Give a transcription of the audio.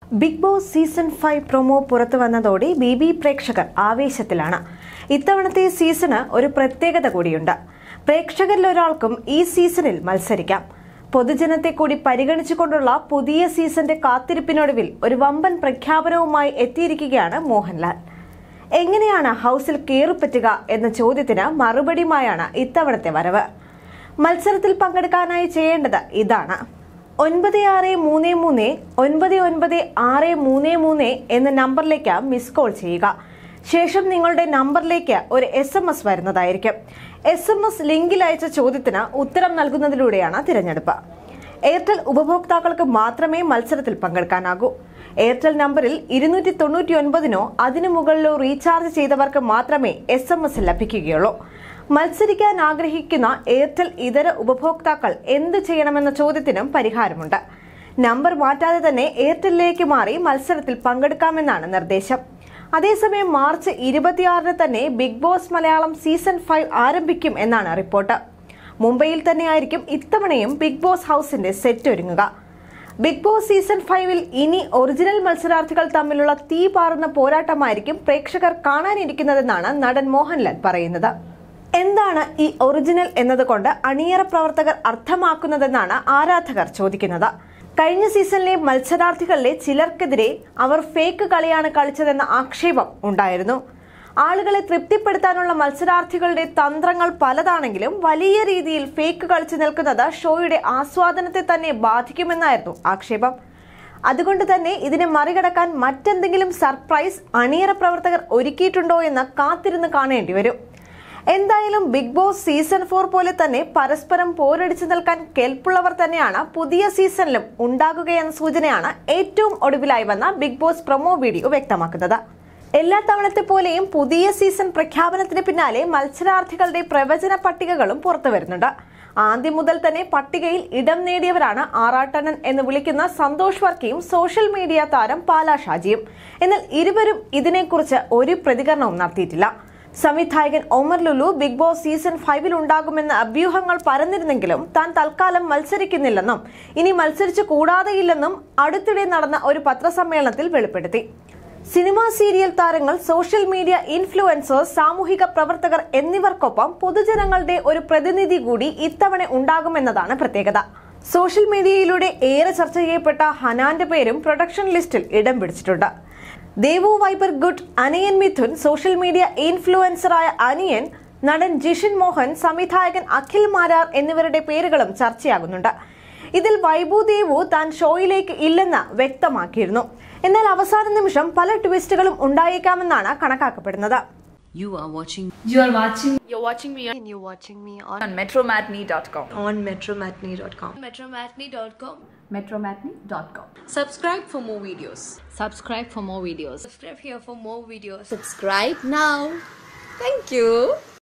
Big Boss season five promo പുറത്തു വന്നതോടെ B B പ്രേക്ഷകർ ആവേശത്തിലാണ് ഇത്തവണത്തെ സീസണ് ഒരു പ്രത്യേകത കൂടിയുണ്ട് പ്രേക്ഷകരിൽ ഒരാൾക്കും ഈ സീസണിൽ മത്സരിക്കാം പൊതുജനത്തെ കൂടി പരിഗണിച്ചുകൊണ്ടുള്ള പുതിയ സീസന്റെ കാത്തിരിപ്പിനൊടുവിൽ ഒരു വമ്പൻ പ്രഖ്യാപനവുമായി എത്തിയിരിക്കുകയാണ് മോഹൻലാൽ എങ്ങനെയാണ് ഹൗസിൽ കയറിപ്പറ്റുക എന്ന ചോദ്യത്തിന് മറുപടിയുമായാണ് ഇത്തവണത്തെ വരവ് മത്സരത്തിൽ പങ്കെടുക്കാനായി ചെയ്യേണ്ടത് ഇതാണ് ഒൻപത് ആറ് മൂന്ന് മൂന്ന് ഒൻപത് ഒൻപത് ആറ് മൂന്ന് മൂന്ന് എന്ന നമ്പറിലേക്ക് മിസ് കോൾ ചെയ്യുക ശേഷം നിങ്ങളുടെ നമ്പറിലേക്ക് ഒരു എസ് എം എസ് വരുന്നതായിരിക്കും എസ് എം എസ് ലിങ്കിൽ അയച്ച ചോദ്യത്തിന് ഉത്തരം നൽകുന്നതിലൂടെയാണ് തിരഞ്ഞെടുപ്പ് എയർടെൽ ഉപഭോക്താക്കൾക്ക് മാത്രമേ മത്സരത്തിൽ പങ്കെടുക്കാനാകൂ എയർടെൽ നമ്പറിൽ ഇരുന്നൂറ്റി തൊണ്ണൂറ്റി ഒൻപതിനോ അതിനു മുകളിലോ റീചാർജ് ചെയ്തവർക്ക് മാത്രമേ എസ് എം എസ് ലഭിക്കുകയുള്ളൂ മത്സരിക്കാൻ ആഗ്രഹിക്കുന്ന എയർടെൽ ഇതര ഉപഭോക്താക്കൾ എന്ത് ചെയ്യണമെന്ന ചോദ്യത്തിനും പരിഹാരമുണ്ട് നമ്പർ മാറ്റാതെ തന്നെ എയർടെല്ലിലേക്ക് മാറി മത്സരത്തിൽ പങ്കെടുക്കാമെന്നാണ് നിർദ്ദേശം അതേസമയം മാർച്ച് ഇരുപത്തിയാറിന് തന്നെ Bigg Boss Malayalam season five ആരംഭിക്കും എന്നാണ് റിപ്പോർട്ട് മുംബൈയിൽ തന്നെയായിരിക്കും ഇത്തവണയും ബിഗ് ബോസ് ഹൗസിന്റെ സെറ്റ് ഒരുങ്ങുക ബിഗ് ബോസ് സീസൺ ഫൈവിൽ ഇനി ഒറിജിനൽ മത്സരാർത്ഥികൾ തമ്മിലുള്ള തീ പാറുന്ന പോരാട്ടമായിരിക്കും പ്രേക്ഷകർ കാണാനിരിക്കുന്നതെന്നാണ് നടൻ മോഹൻലാൽ പറയുന്നത് എന്താണ് ഈ ഒറിജിനൽ എന്നതുകൊണ്ട് അണിയറ പ്രവർത്തകർ അർത്ഥമാക്കുന്നതെന്നാണ് ആരാധകർ ചോദിക്കുന്നത് കഴിഞ്ഞ സീസണിലെ മത്സരാർത്ഥികളിലെ ചിലർക്കെതിരെ അവർ ഫേക്ക് കളിയാണ് കളിച്ചതെന്ന ആക്ഷേപം ഉണ്ടായിരുന്നു ആളുകളെ തൃപ്തിപ്പെടുത്താനുള്ള മത്സരാർത്ഥികളുടെ തന്ത്രങ്ങൾ പലതാണെങ്കിലും വലിയ രീതിയിൽ ഫേക്ക് കളിച്ചു നിൽക്കുന്നത് ഷോയുടെ ആസ്വാദനത്തെ തന്നെ ബാധിക്കുമെന്നായിരുന്നു ആക്ഷേപം അതുകൊണ്ട് തന്നെ ഇതിനെ മറികടക്കാൻ മറ്റെന്തെങ്കിലും സർപ്രൈസ് അണിയറ പ്രവർത്തകർ ഒരുക്കിയിട്ടുണ്ടോ എന്ന് കാത്തിരുന്ന് കാണേണ്ടി വരും എന്തായാലും ബിഗ് ബോസ് സീസൺ ഫോർ പോലെ തന്നെ പരസ്പരം പോരടിച്ചു നിൽക്കാൻ കെൽപ്പുള്ളവർ തന്നെയാണ് പുതിയ സീസണിലും ഉണ്ടാകുകയെന്ന സൂചനയാണ് ഏറ്റവും ഒടുവിലായി വന്ന ബിഗ് ബോസ് പ്രൊമോ വീഡിയോ വ്യക്തമാക്കുന്നത് എല്ലാ തവണത്തെ പോലെയും പുതിയ സീസൺ പ്രഖ്യാപനത്തിന് പിന്നാലെ മത്സരാർത്ഥികളുടെ പ്രവചന പട്ടികകളും പുറത്തു വരുന്നുണ്ട് ആദ്യം മുതൽ തന്നെ പട്ടികയിൽ ഇടം നേടിയവരാണ് ആറാട്ടണൻ എന്ന് വിളിക്കുന്ന സന്തോഷ് വർക്കിയും സോഷ്യൽ മീഡിയ താരം പാലാ ഷാജിയും എന്നാൽ ഇരുവരും ഇതിനെക്കുറിച്ച് ഒരു പ്രതികരണവും നടത്തിയിട്ടില്ല സംവിധായകൻ Omar Lulu Bigg Boss season ഫൈവിൽ ഉണ്ടാകുമെന്ന അഭ്യൂഹങ്ങൾ പരന്നിരുന്നെങ്കിലും താൻ തൽക്കാലം മത്സരിക്കുന്നില്ലെന്നും ഇനി മത്സരിച്ചു കൂടാതെയില്ലെന്നും അടുത്തിടെ നടന്ന ഒരു പത്രസമ്മേളനത്തിൽ വെളിപ്പെടുത്തി സിനിമാ സീരിയൽ താരങ്ങൾ സോഷ്യൽ മീഡിയ ഇൻഫ്ലുവൻസേഴ്സ് സാമൂഹിക പ്രവർത്തകർ എന്നിവർക്കൊപ്പം പൊതുജനങ്ങളുടെ ഒരു പ്രതിനിധി കൂടി ഇത്തവണ ഉണ്ടാകുമെന്നതാണ് പ്രത്യേകത സോഷ്യൽ മീഡിയയിലൂടെ ഏറെ ചർച്ച ചെയ്യപ്പെട്ട ഹനാന്റെ പേരും പ്രൊഡക്ഷൻ ലിസ്റ്റിൽ ഇടം പിടിച്ചിട്ടുണ്ട് ദേവു വൈബർ ഗുഡ് അനിയൻ മിഥുൻ സോഷ്യൽ മീഡിയ ഇൻഫ്ലുവൻസറായ അനിയൻ നടൻ ജിഷിൻ മോഹൻ സംവിധായകൻ അഖിൽ മാരാർ എന്നിവരുടെ പേരുകളും ചർച്ചയാകുന്നുണ്ട് ഇതിൽ വൈബു ദേവു താൻ ഷോയിലേക്ക് ഇല്ലെന്ന് വ്യക്തമാക്കിയിരുന്നു എന്നാൽ അവസാന നിമിഷം പല ട്വിസ്റ്റുകളും ഉണ്ടായേക്കാമെന്നാണ് കണക്കാക്കപ്പെടുന്നത് You are watching You are watching You're watching me on, and you're watching me on, on metromatney.com. on metromatney.com. metromatney.com. metromatney.com. Subscribe for more videos. Subscribe for more videos. Subscribe here for more videos. Subscribe now. Thank you.